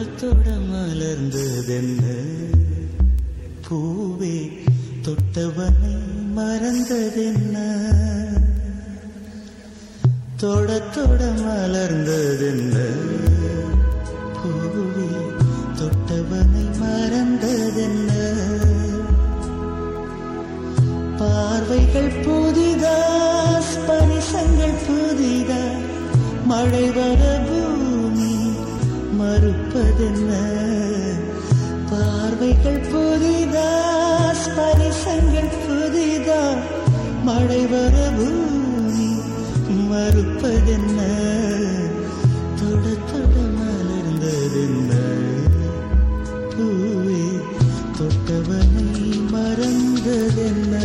தொட மலர்ந்ததென்ன பூவே தொட்டவனை மறந்ததென்ன தொட தொட மலர்ந்ததென்ன பூவே தொட்டவனை மறந்ததென்ன பார்வைகள் புதிதா ஸ்பரிசங்கள் புதிதா மழை வர பூமி மறுப்பதென்ன பார்வைகள் புதிதா ஸ்பரிசங்கள் புதிதா மழை வர பூமி மறுப்பதென்ன தொட தொட மலர்ந்ததென்ன பூவே தொட்டவனை மறந்ததென்ன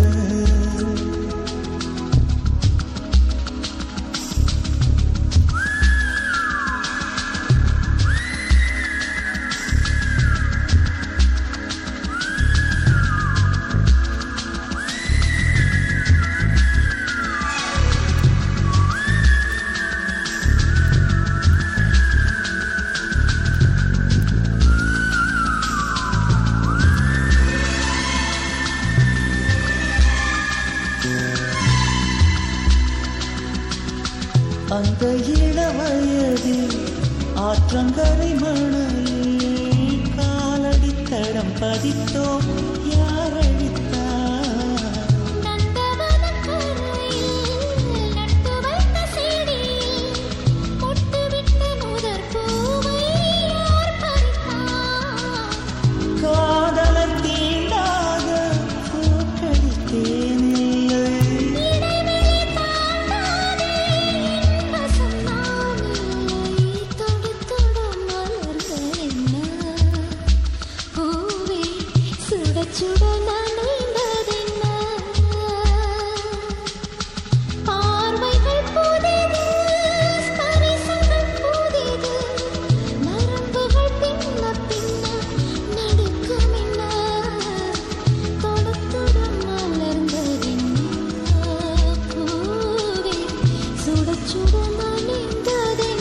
அந்த இளவயதில் ஆற்றங்கரை மணலில் காலடி தடம் பதித்தோம் யார் அழித்தார் நந்தவனக் கரையில் நட்டு வைத்த செடியில் பொட்டுவிட்ட முதற் பூவை யார் பறித்தார்? காதலர் தீண்டாத பூக்களித்தேனில்லை இடைவெளி தாண்டாதே என் வசம் நான் இல்லை. தொடு தொடு மலர்கள் என்ன? பூவே சுட சுட நனைந்ததென்ன? பார்வைகள் புதிது, ஸ்பரிசங்கள் புதிது. நரம்புகள் பின்ன பின்ன நடுக்கம் என்ன? தொடு தொடு மலர்ந்ததென்ன? பூவே சுட சுட நனைந்ததென்ன?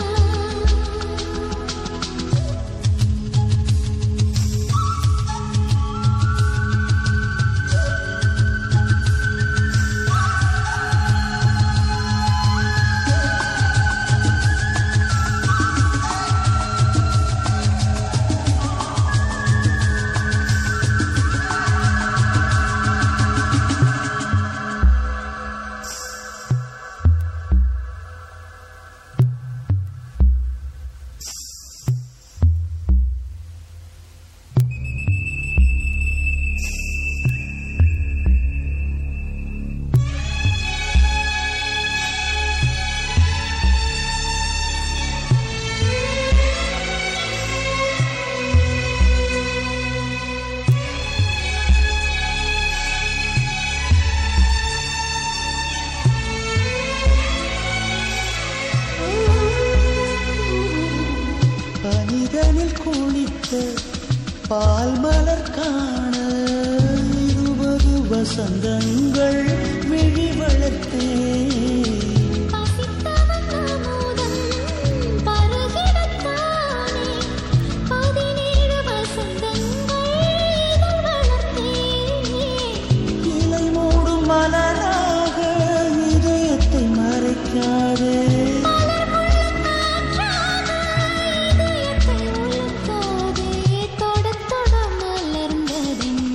பனிதனில் குளித்த பால் மலர் காண இருபது வசந்தங்கள் விழி வளர்த்தேன் பசித்தவன் அமுதம் பருகிடத்தானே பதினேழு வசந்தங்கள் இதழ் வளர்த்தேன் இலை மூடும் மலராக இதயத்தை மறைக்காதே காற்றாக இதயத்தை உலுக்காதே தொட தொட மலர்ந்ததென்ன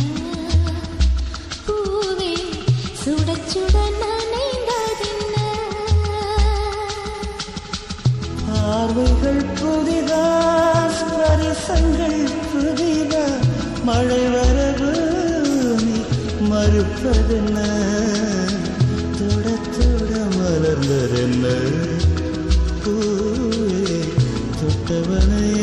பூவே சுட சுட நனைந்ததென்ன பார்வைகள் புதிதா ஸ்பரிசங்கள் புதிதா மழை வரவு நீ மறுப்பதென்ன தொட தொட மலர்ந்ததென்ன பூவே தொட்டவனை